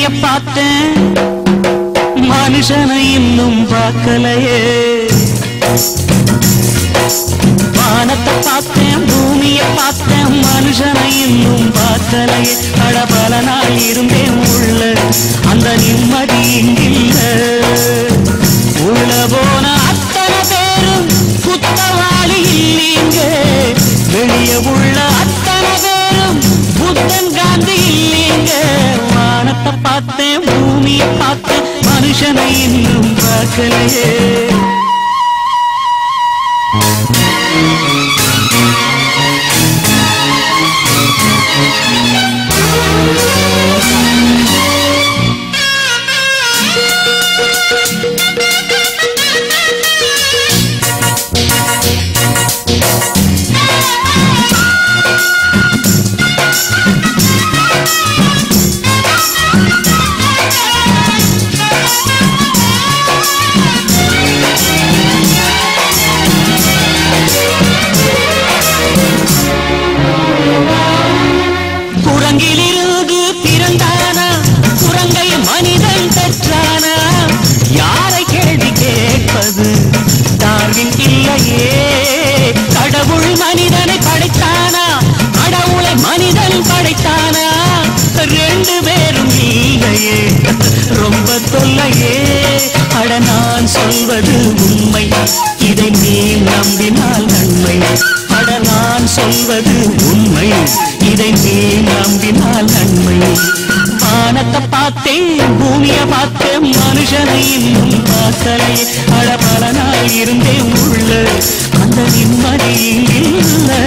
பூமிய பார்த்தேன் மனுஷனை இன்னும் பார்க்கலையே வானத்தை பார்த்தேன் பூமிய பார்த்தேன் மனுஷனை இன்னும் பார்க்கலையே அட பல நாள் இருந்தேன் உள்ள அந்த நிம்மதி இங்கில்ல உள்ள போன அத்தனை பேரும் குத்தவாளி இல்லீங்க வெளியே உள்ள அத்தனை பேரும் புத்தன் காந்தி இல்லீங்க வானத்தை பார்த்தேன் பூமியை பார்த்தேன் மனுஷனை இன்னும் பார்க்கலையே குரங்கிலிருந்து பிறந்தானா குரங்கை மனிதன் பெற்றானா யாரை கேள்வி கேட்பது டார்வின் இல்லையே கடவுள் மனிதனை படைத்தானா கடவுளை மனிதன் படைத்தானா ரெண்டு பேரும் இல்லையே ரொம்ப தொல்லையே அட நான் சொல்வது உண்மை இதை நீ நம்பினால் நன்மை அட நான் சொல்வது உண்மை இதை நீ நம்பினால் நன்மை வானத்தை பார்த்தேன் பூமியை பார்த்தேன் மனுஷனை இன்னும் பார்க்கலை அட பல நாள் இருந்தேன் உள்ள அந்த நிம்மதி இல்லை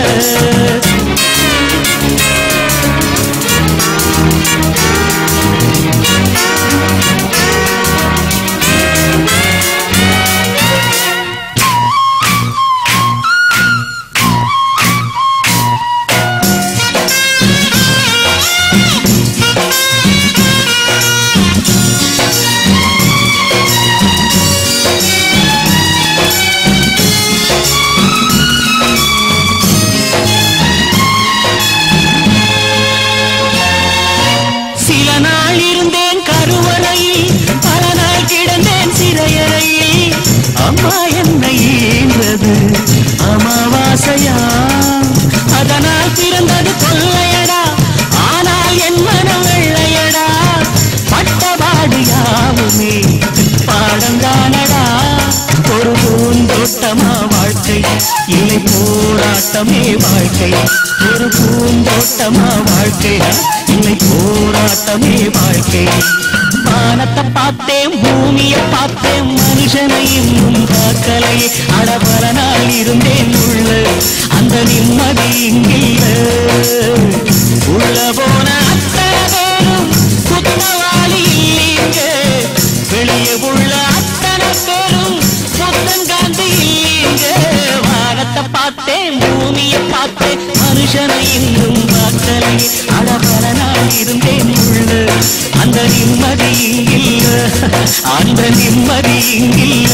சில நாள் இருந்தேன் கருவறையில் பல நாள் கிடந்தேன் சிறையறையில் அம்மா என்னை ஈன்றது அமாவாசையா அதனால் பிறந்தது கொள்ளையடா ஆனால் என் மனம் வெள்ளையடா பட்டபாடு யாவுமே பாடந்தானடா ஒரு பூந்தோட்டமா வாழ்க்கை இலை போராட்டமே வாழ்க்கை ஒரு பூந்தோட்டமா வாழ்க்கை இலை போராட்டமே வாழ்க்கை வானத்தை பார்த்தேன் பூமியை பார்த்தேன் மனுஷனை இன்னும் பார்க்கலை அடபல நாள் இருந்தேன் உள்ள அந்த நிம்மதி இங்கில்ல உள்ள போன அத்தனை பேரும் குத்தவாளி இல்லீங்க வெளியே உள்ள அத்தனை பேரும் புத்தன் காந்தி இல்லீங்க வானத்தை பார்த்தேன் பூமியை பார்த்தேன் மனுஷனை இன்னும் பார்க்கலை அடபல நாள் இருந்தேன் உள்ள அந்த நிம்மதி இங்கில்ல அந்த நிம்மதி இங்கில்ல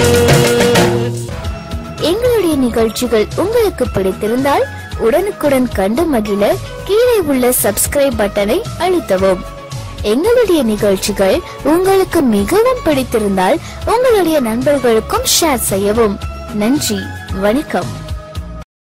எங்களுடைய நிகழ்ச்சிகள் உங்களுக்கு பிடித்திருந்தால் உடனுக்குடன் கண்டு மகிழ கீழே உள்ள சப்ஸ்கிரைப் பட்டனை அழுத்தவும் எங்களுடைய நிகழ்ச்சிகள் உங்களுக்கு மிகவும் பிடித்திருந்தால் உங்களுடைய நண்பர்களுக்கும் ஷேர் செய்யவும் நன்றி வணக்கம்